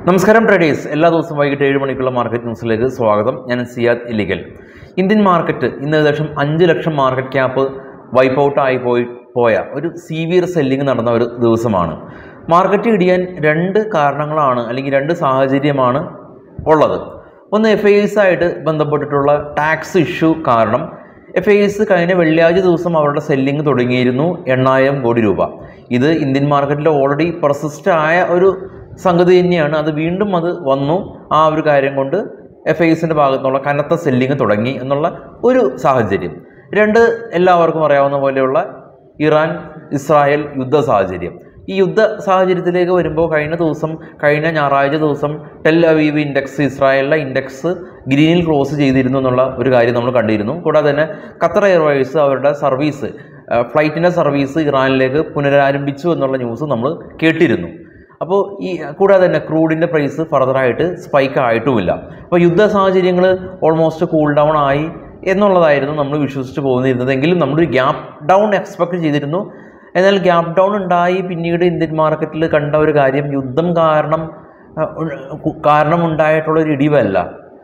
നമസ്കാരം ട്രേഡേഴ്സ് എല്ലാ ദിവസവും വൈകിട്ട് ഏഴ് മണിക്കുള്ള മാർക്കറ്റ് ന്യൂസിലേക്ക് സ്വാഗതം ഞാൻ സിയാദ് ഇല്ലിഗൽ ഇന്ത്യൻ മാർക്കറ്റ് ഇന്ന് ഏകദേശം അഞ്ച് ലക്ഷം മാർക്കറ്റ് ക്യാപ്പ് വൈപ്പ് ഔട്ട് ആയി പോയി പോയ ഒരു സീവിയർ സെല്ലിംഗ് നടന്ന ഒരു ദിവസമാണ് മാർക്കറ്റ് ഇടിയാൻ രണ്ട് കാരണങ്ങളാണ് അല്ലെങ്കിൽ രണ്ട് സാഹചര്യമാണ് ഉള്ളത് ഒന്ന് എഫ് ഐ എസ് ആയിട്ട് ബന്ധപ്പെട്ടിട്ടുള്ള ടാക്സ് ഇഷ്യൂ കാരണം എഫ് ഐ എസ് കഴിഞ്ഞ വെള്ളിയാഴ്ച ദിവസം അവരുടെ സെല്ലിംഗ് തുടങ്ങിയിരുന്നു എണ്ണായിരം കോടി രൂപ ഇത് ഇന്ത്യൻ മാർക്കറ്റിൽ ഓൾറെഡി പ്രസിസ്റ്റ് ആയ ഒരു സംഗതി തന്നെയാണ് അത് വീണ്ടും അത് വന്നു ആ ഒരു കാര്യം കൊണ്ട് എഫ് ഐ എസിൻ്റെ ഭാഗത്തുനിന്നുള്ള കനത്ത സെല്ലിംഗ് തുടങ്ങി എന്നുള്ള ഒരു സാഹചര്യം രണ്ട് എല്ലാവർക്കും അറിയാവുന്ന പോലെയുള്ള ഇറാൻ ഇസ്രായേൽ യുദ്ധ സാഹചര്യം ഈ യുദ്ധ സാഹചര്യത്തിലേക്ക് വരുമ്പോൾ കഴിഞ്ഞ ദിവസം കഴിഞ്ഞ ഞായറാഴ്ച ദിവസം ടെൽ അവീവ് ഇൻഡെക്സ് ഇസ്രായേലിലെ ഇൻഡെക്സ് ഗ്രീനിൽ ക്ലോസ് ചെയ്തിരുന്നു എന്നുള്ള ഒരു കാര്യം നമ്മൾ കണ്ടിരുന്നു കൂടാതെ തന്നെ ഖത്തർ എയർവേസ് അവരുടെ സർവീസ് ഫ്ലൈറ്റിൻ്റെ സർവീസ് ഇറാനിലേക്ക് പുനരാരംഭിച്ചു എന്നുള്ള ന്യൂസ് നമ്മൾ കേട്ടിരുന്നു അപ്പോൾ ഈ കൂടാതെ തന്നെ ക്രൂഡിൻ്റെ പ്രൈസ് ഫർദറായിട്ട് സ്പൈക്ക് ആയിട്ടുമില്ല അപ്പോൾ യുദ്ധ സാഹചര്യങ്ങൾ ഓൾമോസ്റ്റ് കൂൾ ഡൗൺ ആയി എന്നുള്ളതായിരുന്നു നമ്മൾ വിശ്വസിച്ച് പോകുന്നിരുന്നത് എങ്കിലും നമ്മളൊരു ഗ്യാപ്പ് ഡൗൺ എക്സ്പെക്ട് ചെയ്തിരുന്നു എന്നാൽ ഗ്യാപ്പ് ഡൗൺ ഉണ്ടായി പിന്നീട് ഇന്ത്യൻ മാർക്കറ്റിൽ കണ്ട ഒരു കാര്യം യുദ്ധം കാരണം കാരണമുണ്ടായിട്ടുള്ള ഒരു ഇടിവല്ല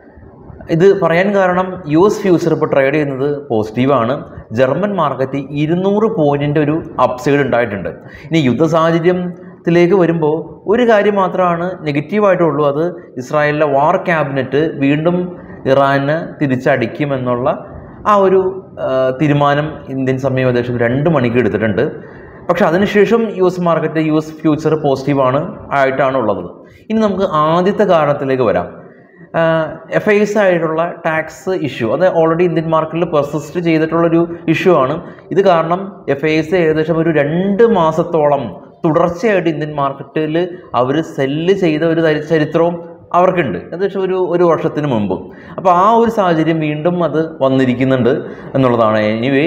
ഇത് പറയാൻ കാരണം യു എസ് ഫ്യൂച്ചർ ഇപ്പോൾ ട്രേഡ് ചെയ്യുന്നത് പോസിറ്റീവാണ് ജർമ്മൻ മാർക്കറ്റ് ഇരുന്നൂറ് പോയിൻറ്റിൻ്റെ ഒരു അപ്സൈഡ് ഉണ്ടായിട്ടുണ്ട് ഇനി യുദ്ധ സാഹചര്യത്തിലേക്ക് വരുമ്പോൾ ഒരു കാര്യം മാത്രമാണ് നെഗറ്റീവായിട്ടുള്ളൂ അത് ഇസ്രായേലിലെ വാർ ക്യാബിനറ്റ് വീണ്ടും ഇറാന് തിരിച്ചടിക്കുമെന്നുള്ള ആ ഒരു ആ, തീരുമാനം ഇന്ത്യൻ സമയം ഏകദേശം രണ്ട് മണിക്ക് എടുത്തിട്ടുണ്ട് പക്ഷെ അതിനുശേഷം U S market U S future പോസിറ്റീവാണ് ആയിട്ടാണ് ഉള്ളത് ഇനി നമുക്ക് ആദ്യത്തെ കാരണത്തിലേക്ക് വരാം എഫ് ഐ എസ് ആയിട്ടുള്ള ടാക്സ് ഇഷ്യൂ അത് ഓൾറെഡി ഇന്ത്യൻ മാർക്കറ്റിൽ പെർസിസ്റ്റ് ചെയ്തിട്ടുള്ളൊരു ഇഷ്യൂ ആണ് ഇത് കാരണം എഫ് ഐ എസ് ഏകദേശം ഒരു രണ്ട് മാസത്തോളം തുടർച്ചയായിട്ട് ഇന്ത്യൻ മാർക്കറ്റിൽ അവർ സെല്ല് ചെയ്ത ഒരു ചരി- ചരിത്രവും അവർക്കുണ്ട് ഏകദേശം ഒരു ഒരു വർഷത്തിന് മുമ്പ് അപ്പോൾ ആ ഒരു സാഹചര്യം വീണ്ടും അത് വന്നിരിക്കുന്നുണ്ട് എന്നുള്ളതാണ് എനിവേ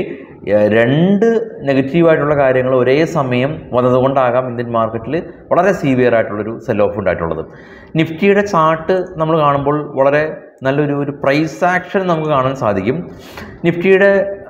രണ്ട് നെഗറ്റീവായിട്ടുള്ള കാര്യങ്ങൾ ഒരേ സമയം വന്നതുകൊണ്ടാകാം ഇന്ത്യൻ മാർക്കറ്റിൽ വളരെ സീവിയർ ആയിട്ടുള്ളൊരു സെൽ ഓഫ് ഉണ്ടായിട്ടുള്ളത് നിഫ്റ്റിയുടെ ചാർട്ട് നമ്മൾ കാണുമ്പോൾ വളരെ നല്ലൊരു ഒരു പ്രൈസ് ആക്ഷൻ നമുക്ക് കാണാൻ സാധിക്കും നിഫ്റ്റിയുടെ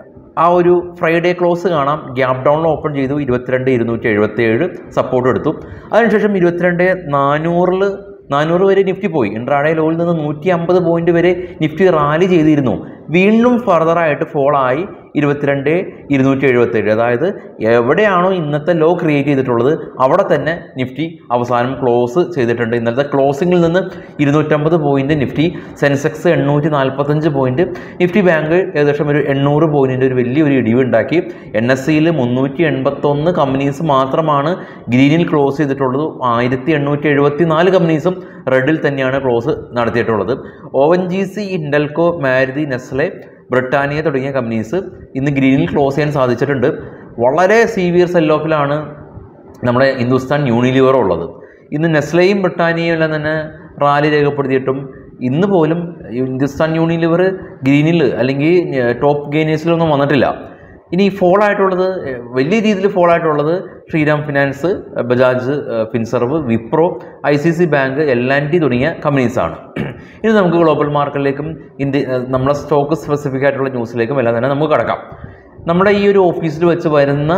ആ ഒരു ഫ്രൈഡേ ക്ലോസ് കാണാം ഗ്യാപ് ഡൗണിൽ ഓപ്പൺ ചെയ്തു ഇരുപത്തിരണ്ട് ഇരുന്നൂറ്റി എഴുപത്തി ഏഴ് സപ്പോർട്ട് എടുത്തു അതിനുശേഷം ഇരുപത്തിരണ്ട് നാനൂറിൽ നാനൂറ് വരെ നിഫ്റ്റി പോയി ഇൻട്രാഡേ ലോയിൽ നിന്ന് നൂറ്റി അമ്പത് പോയിന്റ് വരെ നിഫ്റ്റി റാലി ചെയ്തിരുന്നു വീണ്ടും ഫർദറായിട്ട് ഫോളായി ഇരുപത്തിരണ്ട് ഇരുന്നൂറ്റി എഴുപത്തേഴ് അതായത് എവിടെയാണോ ഇന്നത്തെ ലോ ക്രിയേറ്റ് ചെയ്തിട്ടുള്ളത് അവിടെ തന്നെ നിഫ്റ്റി അവസാനം ക്ലോസ് ചെയ്തിട്ടുണ്ട് ഇന്നത്തെ ക്ലോസിങ്ങിൽ നിന്ന് ഇരുന്നൂറ്റമ്പത് പോയിന്റ് നിഫ്റ്റി സെൻസെക്സ് എണ്ണൂറ്റി നാൽപ്പത്തഞ്ച് പോയിന്റ് നിഫ്റ്റി ബാങ്ക് ഏകദേശം ഒരു എണ്ണൂറ് പോയിന്റിൻ്റെ ഒരു വലിയൊരു ഇടിവ് ഉണ്ടാക്കി എൻ എസ് സിയിൽ മുന്നൂറ്റി എൺപത്തൊന്ന് കമ്പനീസ് മാത്രമാണ് ഗ്രീനിൽ ക്ലോസ് ചെയ്തിട്ടുള്ളത് ആയിരത്തി എണ്ണൂറ്റി എഴുപത്തി നാല് കമ്പനീസും റെഡിൽ തന്നെയാണ് ക്ലോസ് നടത്തിയിട്ടുള്ളത് O N G C Hindalco Maruti Nestle Britannia തുടങ്ങിയ കമ്പനീസ് ഇന്ന് ഗ്രീനിൽ ക്ലോസ് ചെയ്യാൻ സാധിച്ചിട്ടുണ്ട് വളരെ സീവിയർ സെൽ ഓഫിലാണ് നമ്മുടെ ഹിന്ദുസ്ഥാൻ യൂണിലിവർ ഉള്ളത് ഇന്ന് നെസ്ലയും ബ്രിട്ടാനിയയും എല്ലാം തന്നെ റാലി രേഖപ്പെടുത്തിയിട്ടും ഇന്ന് പോലും ഹിന്ദുസ്ഥാൻ യൂണിലിവർ ഗ്രീനിൽ അല്ലെങ്കിൽ ടോപ്പ് ഗെയിനേഴ്സിലൊന്നും വന്നിട്ടില്ല ഇനി ഫോൾ ആയിട്ടുള്ളത് ഏഹ്, വലിയ രീതിയിൽ ഫോൾ ആയിട്ടുള്ളത് ശ്രീരാം ഫിനാൻസ് ഏഹ്, ബജാജ് ഏഹ്, Finserv Wipro I C C bank L and T തുടങ്ങിയ കമ്പനീസാണ് ഇനി നമുക്ക് ഗ്ലോബൽ മാർക്കറ്റിലേക്കും ഇന്ത്യ ഏഹ്, നമ്മളെ സ്റ്റോക്ക് സ്പെസിഫിക് ആയിട്ടുള്ള ന്യൂസിലേക്കും എല്ലാം തന്നെ നമുക്ക് കടക്കാം നമ്മുടെ ഈ ഒരു ഓഫീസിൽ വെച്ച് വരുന്ന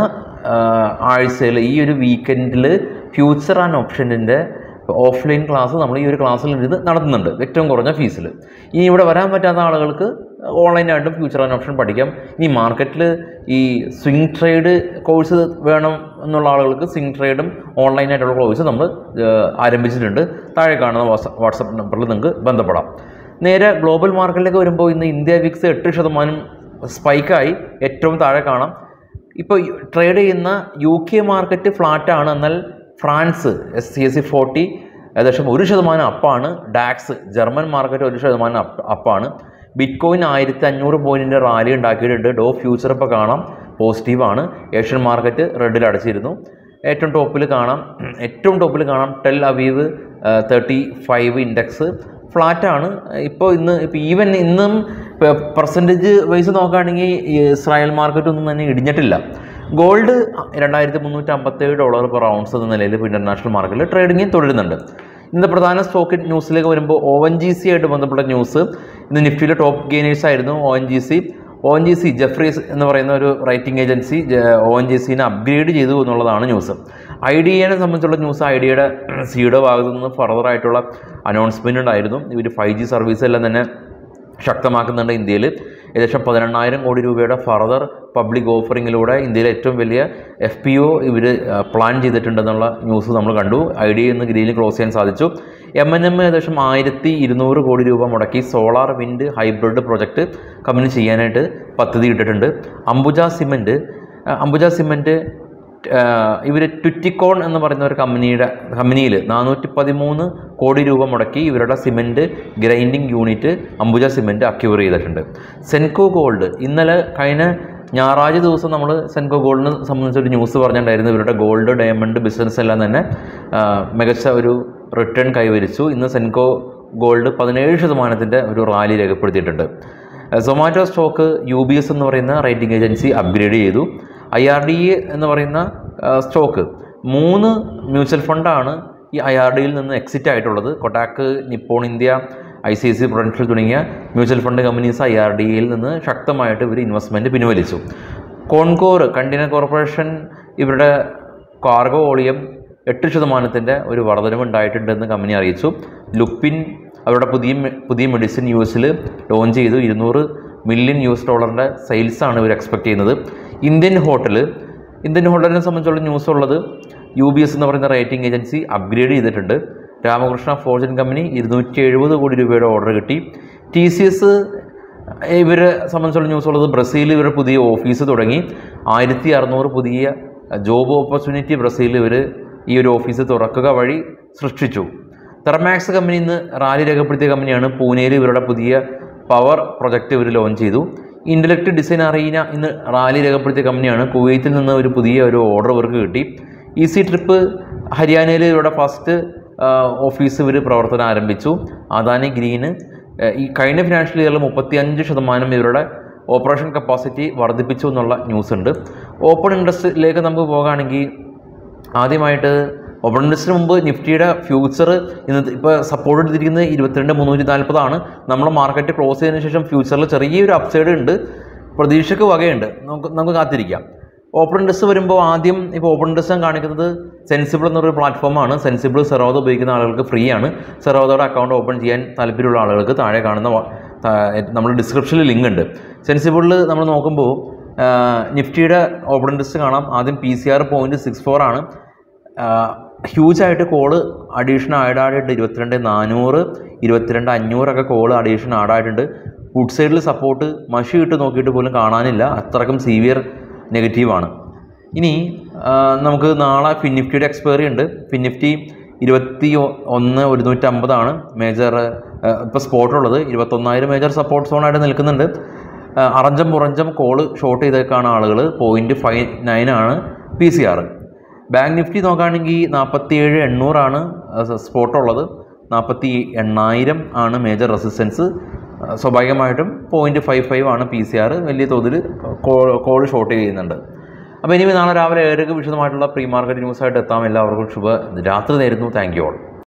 ആഴ്ചയിൽ ഈ ഒരു വീക്കെൻഡിൽ ഫ്യൂച്ചർ ആൻഡ് ഓപ്ഷനിൻ്റെ ഓഫ്ലൈൻ ക്ലാസ് നമ്മൾ ഈ ഒരു ക്ലാസ്സിൽ ഇരുന്ന് നടത്തുന്നുണ്ട് ഏറ്റവും കുറഞ്ഞ ഫീസിൽ ഇനി ഇവിടെ വരാൻ പറ്റാത്ത ആളുകൾക്ക് ഓൺലൈനായിട്ടും ഫ്യൂച്ചർ ആൻഡ് ഓപ്ഷൻ പഠിക്കാം ഇനി മാർക്കറ്റിൽ ഈ സ്വിംഗ് ട്രേഡ് കോഴ്സ് വേണം എന്നുള്ള ആളുകൾക്ക് സ്വിംഗ് ട്രേഡും ഓൺലൈനായിട്ടുള്ള കോഴ്സ് നമ്മൾ ഏഹ്, ആരംഭിച്ചിട്ടുണ്ട് താഴെ കാണുന്ന വാട്സപ്പ് വാട്സപ്പ് നമ്പറിൽ നിങ്ങൾക്ക് ബന്ധപ്പെടാം നേരെ ഗ്ലോബൽ മാർക്കറ്റിലേക്ക് വരുമ്പോൾ ഇന്ന് ഇന്ത്യ വിക്സ് എട്ട് ശതമാനം സ്പൈക്കായി ഏറ്റവും താഴെ കാണാം ഇപ്പോൾ ട്രേഡ് ചെയ്യുന്ന യു കെ മാർക്കറ്റ് ഫ്ലാറ്റാണ് എന്നാൽ France S C S C forty ഏകദേശം ഒരു ശതമാനം അപ്പാണ് ഡാക്സ് ജർമ്മൻ മാർക്കറ്റ് ഒരു ശതമാനം അപ്പ് അപ്പാണ് ബിറ്റ് കോയിൻ ആയിരത്തി അഞ്ഞൂറ് പോയിൻറ്റിൻ്റെ റാലി ഉണ്ടാക്കിയിട്ടുണ്ട് ഡോ ഫ്യൂച്ചർ ഇപ്പോൾ കാണാം പോസിറ്റീവാണ് ഏഷ്യൻ മാർക്കറ്റ് റെഡിൽ അടച്ചിരുന്നു ഏറ്റവും ടോപ്പിൽ കാണാം ഏറ്റവും ടോപ്പിൽ കാണാം Tel Aviv thirty five index ഫ്ലാറ്റാണ് ഇപ്പോൾ ഇന്ന് ഇപ്പോൾ ഈവൻ ഇന്നും പെർസെൻറ്റേജ് വൈസ് നോക്കുകയാണെങ്കിൽ ഈ ഇസ്രായേൽ മാർക്കറ്റ് ഒന്നും തന്നെ ഇടിഞ്ഞിട്ടില്ല ഗോൾഡ് രണ്ടായിരത്തി മുന്നൂറ്റി അമ്പത്തേഴ് ഡോളർ പെർ ഔൺസ് എന്ന നിലയിൽ ഇപ്പോൾ ഇൻ്റർനാഷണൽ മാർക്കറ്റിൽ ട്രേഡിംഗ് തുടരുന്നുണ്ട് ഇന്ന് പ്രധാന സ്റ്റോക്ക് ന്യൂസിലേക്ക് വരുമ്പോൾ ഒ എൻ ജി സി ആയിട്ട് ബന്ധപ്പെട്ട ന്യൂസ് ഇന്ന് നിഫ്റ്റിയിലെ ടോപ്പ് ഗെയിനേഴ്സ് ആയിരുന്നു O N G C O N G C Jefferies എന്ന് പറയുന്ന ഒരു rating agency O N G സിനെ അപ്ഗ്രേഡ് ചെയ്തു എന്നുള്ളതാണ് ന്യൂസ് ഐ ഡി എനെ സംബന്ധിച്ചുള്ള ന്യൂസ് ഐ ഡിയുടെ സിയുടെ ഭാഗത്തു നിന്ന് ഫർദർ ആയിട്ടുള്ള അനൗൺസ്മെൻ്റ് ഉണ്ടായിരുന്നു ഇവർ ഫൈവ് ജി സർവീസ് എല്ലാം തന്നെ ശക്തമാക്കുന്നുണ്ട് ഇന്ത്യയിൽ ഏകദേശം പതിനെണ്ണായിരം കോടി രൂപയുടെ ഫർദർ പബ്ലിക് ഓഫറിങ്ങിലൂടെ ഇന്ത്യയിലെ ഏറ്റവും വലിയ എഫ് പി ഒ ഇവർ പ്ലാൻ ചെയ്തിട്ടുണ്ടെന്നുള്ള ന്യൂസ് നമ്മൾ കണ്ടു ഐ ഡി എന്ന് ഗ്രീനിൽ ക്ലോസ് ചെയ്യാൻ സാധിച്ചു എം എൻ എം ഏകദേശം ആയിരത്തി ഇരുന്നൂറ് കോടി രൂപ മുടക്കി solar wind hybrid project company ചെയ്യാനായിട്ട് പദ്ധതി ഇട്ടിട്ടുണ്ട് അംബുജ സിമൻറ്റ് അംബുജ സിമൻറ്റ് ഇവർ ട്വിറ്റിക്കോൺ എന്ന് പറയുന്ന ഒരു കമ്പനിയുടെ കമ്പനിയിൽ നാനൂറ്റി പതിമൂന്ന് കോടി രൂപ മുടക്കി ഇവരുടെ cement grinding unit Ambuja cement acquire ചെയ്തിട്ടുണ്ട് സെൻകോ ഗോൾഡ് ഇന്നലെ കഴിഞ്ഞ ഞായറാഴ്ച ദിവസം നമ്മൾ സെൻകോ ഗോൾഡിനെ സംബന്ധിച്ചൊരു ന്യൂസ് പറഞ്ഞിട്ടുണ്ടായിരുന്നു ഇവരുടെ ഗോൾഡ് ഡയമണ്ട് ബിസിനസ് എല്ലാം തന്നെ ആ, മികച്ച ഒരു റിട്ടേൺ കൈവരിച്ചു ഇന്ന് സെൻകോ ഗോൾഡ് പതിനേഴ് ശതമാനത്തിൻ്റെ ഒരു റാലി രേഖപ്പെടുത്തിയിട്ടുണ്ട് Zomato stock U B S എന്ന് പറയുന്ന റേറ്റിംഗ് ഏജൻസി അപ്ഗ്രേഡ് ചെയ്തു ഐ ആർ ഡി എ എന്ന് പറയുന്ന ആ, സ്റ്റോക്ക് മൂന്ന് മ്യൂച്വൽ ഫണ്ടാണ് ഈ ഐ ആർ ഡിയിൽ നിന്ന് എക്സിറ്റ് ആയിട്ടുള്ളത് കൊട്ടാക്ക് Nippon India I C I C Prudential തുടങ്ങിയ mutual fund companies I R D എയിൽ നിന്ന് ശക്തമായിട്ട് ഇവർ ഇൻവെസ്റ്റ്മെൻറ്റ് പിൻവലിച്ചു കോൺകോർ കണ്ടിന കോർപ്പറേഷൻ ഇവരുടെ കാർഗോ വോളിയം എട്ട് ശതമാനത്തിൻ്റെ ഒരു വർധനവ് ഉണ്ടായിട്ടുണ്ടെന്ന് കമ്പനി അറിയിച്ചു ലുപ്പിൻ അവരുടെ പുതിയ മെ- പുതിയ മെഡിസിൻ യു എസിൽ ലോഞ്ച് ചെയ്തു ഇരുന്നൂറ് മില്യൺ യു എസ് ഡോളറിൻ്റെ സെയിൽസാണ് ഇവർ എക്സ്പെക്ട് ചെയ്യുന്നത് ഇന്ത്യൻ ഹോട്ടൽ ഇന്ത്യൻ ഹോട്ടലിനെ സംബന്ധിച്ചുള്ള ന്യൂസ് ഉള്ളത് യു ബി എസ് എന്ന് പറയുന്ന റേറ്റിംഗ് ഏജൻസി അപ്ഗ്രേഡ് ചെയ്തിട്ടുണ്ട് രാമകൃഷ്ണ ഫോർജൻ കമ്പനി ഇരുന്നൂറ്റി എഴുപത് കോടി രൂപയുടെ ഓർഡർ കിട്ടി ടി സി എസ് ഇവരെ സംബന്ധിച്ചുള്ള ന്യൂസ് ഉള്ളത് ബ്രസീലിൽ ഇവരുടെ പുതിയ ഓഫീസ് തുടങ്ങി ആയിരത്തി അറുന്നൂറ് പുതിയ ജോബ് ഓപ്പർച്യൂണിറ്റി ബ്രസീലിൽ ഇവർ ഈ ഒരു ഓഫീസ് തുറക്കുക വഴി സൃഷ്ടിച്ചു തെർമാക്സ് കമ്പനി ഇന്ന് റാലി രേഖപ്പെടുത്തിയ കമ്പനിയാണ് പൂനെയിൽ ഇവരുടെ പുതിയ പവർ പ്രൊജക്റ്റ് ഇവർ ലോഞ്ച് ചെയ്തു ഇൻ്റലക്ട് ഡിസൈൻ അറീന ഇന്ന് റാലി രേഖപ്പെടുത്തിയ കമ്പനിയാണ് കുവൈത്തിൽ നിന്ന് ഒരു പുതിയ ഒരു ഓർഡർ ഇവർക്ക് കിട്ടി ഈസി ട്രിപ്പ് ഹരിയാനയിൽ ഇവരുടെ ഫസ്റ്റ് ഓഫീസ് ഇവർ പ്രവർത്തനം ആരംഭിച്ചു അദാനി ഗ്രീന് ഏഹ് ഈ കഴിഞ്ഞ ഫിനാൻഷ്യൽ ഇയറിൽ മുപ്പത്തിയഞ്ച് ശതമാനം ഇവരുടെ ഓപ്പറേഷൻ കപ്പാസിറ്റി വർദ്ധിപ്പിച്ചു എന്നുള്ള ന്യൂസ് ഉണ്ട് ഓപ്പൺ ഇൻഡസ്ട്രിയിലേക്ക് നമുക്ക് പോകുകയാണെങ്കിൽ ആദ്യമായിട്ട് ഓപ്പൺ ഇൻഡസ്ട്രിന് മുമ്പ് നിഫ്റ്റിയുടെ ഫ്യൂച്ചർ ഇന്ന് ഇപ്പോൾ സപ്പോർട്ട് എടുത്തിരിക്കുന്നത് ഇരുപത്തിരണ്ട് മുന്നൂറ്റി നാൽപ്പതാണ് നമ്മൾ മാർക്കറ്റ് ക്ലോസ് ചെയ്തതിന് ശേഷം ഫ്യൂച്ചറിൽ ചെറിയൊരു അപ്സൈഡ് ഉണ്ട് പ്രതീക്ഷയ്ക്ക് വകയുണ്ട് നമുക്ക് നമുക്ക് കാത്തിരിക്കാം ഓപ്പൺ ഇൻഡസ്ട്രി വരുമ്പോൾ ആദ്യം ഇപ്പോൾ ഓപ്പൺ ഇൻഡസ്ട്രി കാണിക്കുന്നത് സെൻസിബിൾ എന്നൊരു പ്ലാറ്റ്ഫോമാണ് സെൻസിബിൾ സെറോദ ഉപയോഗിക്കുന്ന ആളുകൾക്ക് ഫ്രീ ആണ് സെറോദയുടെ അക്കൗണ്ട് ഓപ്പൺ ചെയ്യാൻ താല്പര്യമുള്ള ആളുകൾക്ക് താഴെ കാണുന്ന വ- താ- നമ്മുടെ ഡിസ്ക്രിപ്ഷനിൽ ലിങ്ക് ഉണ്ട് സെൻസിബിളിൽ നമ്മൾ നോക്കുമ്പോൾ ആ, നിഫ്റ്റിയുടെ ഓപ്പൺ ഇൻഡസ്ട്രി കാണാം ആദ്യം P C R point six four ആണ് ഹ്യൂജായിട്ട് കോള് അഡീഷൻ ആഡ് ആയിട്ട് ഇരുപത്തിരണ്ട് നാനൂറ് ഇരുപത്തിരണ്ട് അഞ്ഞൂറൊക്കെ കോള് അഡീഷൻ ആഡ് ആയിട്ടുണ്ട് വുഡ് സൈഡിൽ സപ്പോർട്ട് മഷി ഇട്ട് നോക്കിയിട്ട് പോലും കാണാനില്ല അത്രക്കും സീവിയർ നെഗറ്റീവാണ് ഇനി ആ, നമുക്ക് നാളെ ഫിൻനിഫ്റ്റിയുടെ എക്സ്പയറി ഉണ്ട് ഫിൻനിഫ്റ്റി ഇരുപത്തി ഒ- ഒന്ന് ഒരുന്നൂറ്റമ്പതാണ് മേജർ ഇപ്പോൾ സ്പോട്ടുള്ളത് ഇരുപത്തൊന്നായിരം മേജർ സപ്പോർട്ട് സോണായിട്ട് നിൽക്കുന്നുണ്ട് ആ, അറഞ്ചം പുറഞ്ചം കോള് ഷോർട്ട് ചെയ്തേക്കാണ് ആളുകൾ പോയിൻറ്റ് ഫൈവ് നയൻ ആണ് P C R bank Nifty നോക്കുകയാണെങ്കിൽ നാൽപ്പത്തിയേഴ് എണ്ണൂറാണ് സ്പോട്ട് ഉള്ളത് നാൽപ്പത്തി എണ്ണായിരം ആണ് മേജർ റെസിസ്റ്റൻസ് സ്വാഭാവികമായിട്ടും പോയിൻറ്റ് ഫൈവ് ഫൈവ് ആണ് പി സി ആർ വലിയ തോതിൽ കോൾ ഷോർട്ട് ചെയ്യുന്നുണ്ട് അപ്പോൾ ഇനി നാളെ രാവിലെ ഏഴരക്ക് വിശദമായിട്ടുള്ള പ്രീ മാർക്കറ്റ് ന്യൂസായിട്ട് എത്താം എല്ലാവർക്കും ശുഭ രാത്രി നേരുന്നു താങ്ക് യു ഓൾ